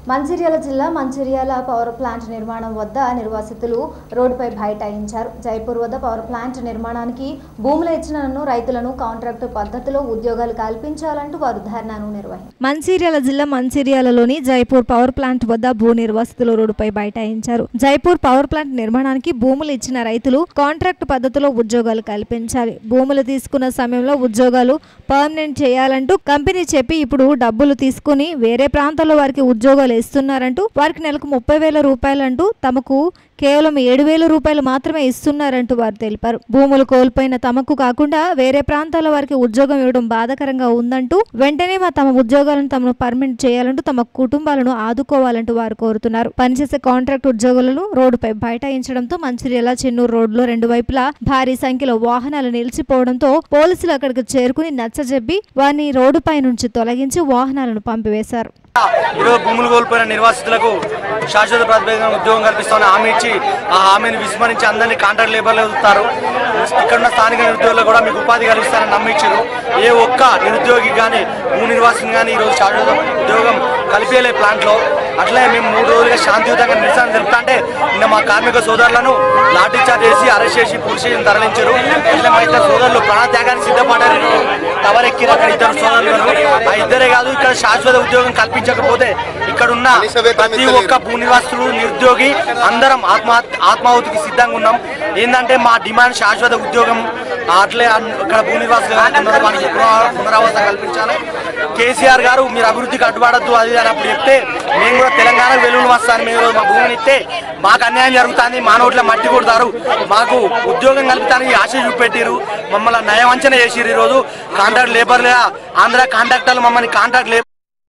మంచిర్యాల జిల్లా Mancherial power plant నిర్మాణం వద్ద నిర్వాసితులు రోడ్డుపై బైఠాయించారు జైపూర్ వద్ద పవర్ ప్లాంట్ నిర్మాణానికి భూములు ఇచ్చినను రైతులను కాంట్రాక్టు పద్ధతిలో ఉద్యోగాలు కల్పించాలంటూ వారు ధర్నాను నిర్వహించారు మంచిర్యాల జిల్లా మంచిర్యాలలోని జైపూర్ పవర్ ప్లాంట్ వద్ద భూ నిర్వాసితులు రోడ్డుపై బైఠాయించారు జైపూర్ పవర్ ప్లాంట్ నిర్మాణానికి భూములు ఇచ్చిన రైతులు కాంట్రాక్ట్ పద్ధతిలో ఉద్యోగాలు కల్పించాలి భూములు తీసుకున్న సమయంలో ఉద్యోగాలు పర్మనెంట్ చేయాలంటూ కంపెనీ చెప్పి ఇప్పుడు డబ్బులు తీసుకుని వేరే ప్రాంతాల్లో వారికి ఉద్యోగాలు ఇస్తున్నారంటూ వారికి నెలకు ముప్పై వేల రూపాయలంటూ తమకు కేవలం ఏడు వేల రూపాయలు మాత్రమే ఇస్తున్నారంటూ వారు తెలిపారు భూములు కోల్పోయిన తమకు కాకుండా వేరే ప్రాంతాల వారికి ఉద్యోగం ఇవ్వడం బాధాకరంగా ఉందంటూ వెంటనే మా తమ ఉద్యోగాలను తమను పర్మనెంట్ చేయాలంటూ తమ కుటుంబాలను ఆదుకోవాలంటూ వారు కోరుతున్నారు పనిచేసే కాంట్రాక్ట్ ఉద్యోగులను రోడ్డుపై బైఠాయించడంతో మంచిర్యాల చెన్నూరు రోడ్లో రెండు వైపులా భారీ సంఖ్యలో వాహనాలు నిలిచిపోవడంతో పోలీసులు అక్కడికి చేరుకుని నచ్చజెప్పి వారిని రోడ్డుపై నుంచి తొలగించి వాహనాలను పంపివేశారు ఈరోజు భూములు కోల్పోయిన నిర్వాసితులకు శాశ్వత ప్రాతిపదికన ఉద్యోగం కల్పిస్తామని హామీ ఇచ్చి ఆ హామీని విస్మరించి అందరినీ కాంట్రాక్ట్ లేబర్లు వదులుతారు ఇక్కడ ఉన్న స్థానిక నిరుద్యోగులకు కూడా మీకు ఉపాధి కలిగిస్తారని నమ్మించారు ఏ ఒక్క నిరుద్యోగి కానీ భూ నిర్వాసిని కానీ ఈరోజు శాశ్వత ఉద్యోగం కలిపేయలే ప్లాంట్లో అట్లే మేము మూడు రోజులుగా శాంతియుతంగా నిరసన జరుపుతా అంటే నిన్న మా కార్మిక సోదరులను లాఠీ చార్జ్ చేసి అరెస్ట్ చేసి పోలీస్ స్టేషన్ తరలించారు ఇట్లా మా ఇద్దరు సోదరులు ప్రాణత్యాగానికి సిద్ధపడ్డారు టవర్ ఎక్కిన అక్కడ ఇద్దరు సోదరులను ఆ ఇద్దరే కాదు ఇక్కడ శాశ్వత ఉద్యోగం కల్పించకపోతే ఇక్కడ ఉన్న ప్రతి ఒక్క భూ నివాసులు నిరుద్యోగి అందరం ఆత్మ ఆత్మాహుతికి సిద్ధంగా ఉన్నాం ఏంటంటే మా డిమాండ్ శాశ్వత ఉద్యోగం అట్లే అన్- ఇక్కడ భూ నివాసులు ఎవరైతే ఉన్నారో వారికి పునరా- పునరావాసం కల్పించాలి కేసీఆర్ గారు మీరు అభివృద్ధికి అడ్డుపడద్దు అది అని అప్పుడు చెప్తే మేము కూడా తెలంగాణకు వెలుగులు వస్తాను మీరు మా భూమిని ఇస్తే మాకు అన్యాయం జరుగుతుంది మా నోట్ల మట్టి కొడతారు మాకు ఉద్యోగం కల్పితానికి ఆశ చూపెట్టిరు మమ్మల్ని నయవంచన చేసిరు ఈరోజు కాంట్రాక్ట్ లేబర్లుగా ఆంధ్ర కాంట్రాక్టర్లు మమ్మల్ని కాంట్రాక్ట్ లేబర్